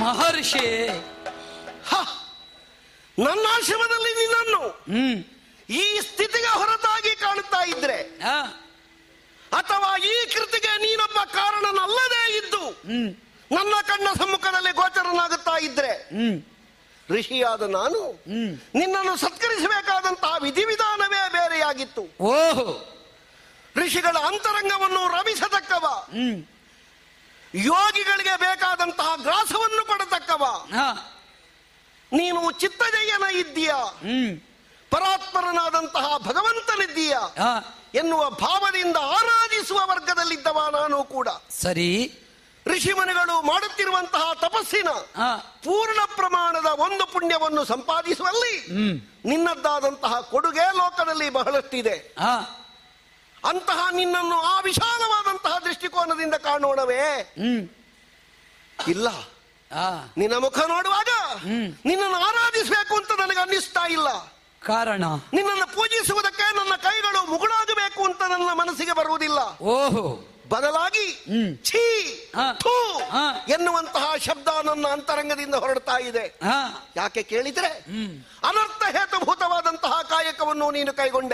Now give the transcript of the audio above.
ಮಹರ್ಷಿ ಹ! ನನ್ನ ಆಶ್ರಮದಲ್ಲಿ ನಿನ್ನನ್ನು ಹ್ಮ್ ಈ ಸ್ಥಿತಿಗೆ ಹೊರತಾಗಿ ಕಾಣುತ್ತಾ ಇದ್ರೆ ಆ, ಅಥವಾ ಈ ಕೃತಿಗೆ ನೀನೊಬ್ಬ ಕಾರಣನಲ್ಲದೇ ಇದ್ದು ಹ್ಮ್ ನನ್ನ ಕಣ್ಣ ಸಮ್ಮುಖದಲ್ಲಿ ಗೋಚರನಾಗುತ್ತಾ ಇದ್ರೆ ಹ್ಮ್ ಋಷಿಯಾದ ನಾನು ಹ್ಮ್ ನಿನ್ನನ್ನು ಸತ್ಕರಿಸಬೇಕಾದಂತಹ ವಿಧಿವಿಧಾನವೇ ಬೇರೆಯಾಗಿತ್ತು ಓಹೋ ಋಷಿಗಳ ಅಂತರಂಗವನ್ನು ರಮಿಸತಕ್ಕವ ಹ್ಮ್ ಯೋಗಿಗಳಿಗೆ ಬೇಕಾದಂತಹ ಗ್ರಾಸವನ್ನು ಕೊಡತಕ್ಕವ ಆ, ನೀನು ಚಿತ್ತಜಯ್ಯನ ಇದ್ದೀಯಾ ಹ್ಮ್ ಪರಾತ್ಪರನಾದಂತಹ ಭಗವಂತನಿದ್ದೀಯಾ ಆ, ಎನ್ನುವ ಭಾವದಿಂದ ಆರಾಧಿಸುವ ವರ್ಗದಲ್ಲಿದ್ದವ ನಾನು ಕೂಡ ಸರಿ ಋಷಿಮುನಿಗಳು ಮಾಡುತ್ತಿರುವಂತಹ ತಪಸ್ಸಿನ ಆ, ಪೂರ್ಣ ಪ್ರಮಾಣದ ಒಂದು ಪುಣ್ಯವನ್ನು ಸಂಪಾದಿಸುವಲ್ಲಿ ಹ್ಮ್ ನಿನ್ನದ್ದಾದಂತಹ ಕೊಡುಗೆ ಲೋಕದಲ್ಲಿ ಬಹಳಷ್ಟಿದೆ ಆ, ಅಂತಹ ನಿನ್ನನ್ನು ಆ ವಿಶಾಲವಾದಂತಹ ದೃಷ್ಟಿಕೋನದಿಂದ ಕಾಣೋಣವೇ ಹ್ಮ್ ಇಲ್ಲ ಆ, ನಿನ್ನ ಮುಖ ನೋಡುವಾಗ ಹ್ಮ್. ನಿನ್ನನ್ನು ಆರಾಧಿಸಬೇಕು ಅಂತ ನನಗೆ ಅನ್ನಿಸ್ತಾ ಇಲ್ಲ ಕಾರಣ ನಿನ್ನನ್ನು ಪೂಜಿಸುವುದಕ್ಕೆ ನನ್ನ ಕೈಗಳು ಮುಗುಳಾಗಬೇಕು ಅಂತ ನನ್ನ ಮನಸ್ಸಿಗೆ ಬರುವುದಿಲ್ಲ ಓಹೋ ಬದಲಾಗಿ ಹ್ಮ್. ಛೀ ಆ. ಥೂ ಆ. ಎನ್ನುವಂತಹ ಶಬ್ದ ನನ್ನ ಅಂತರಂಗದಿಂದ ಹೊರಡ್ತಾ ಇದೆ ಆ, ಯಾಕೆ ಕೇಳಿದ್ರೆ ಹ್ಮ್ ಅನರ್ಥ ಹೇತುಭೂತವಾದಂತಹ ಕಾಯಕವನ್ನು ನೀನು ಕೈಗೊಂಡೆ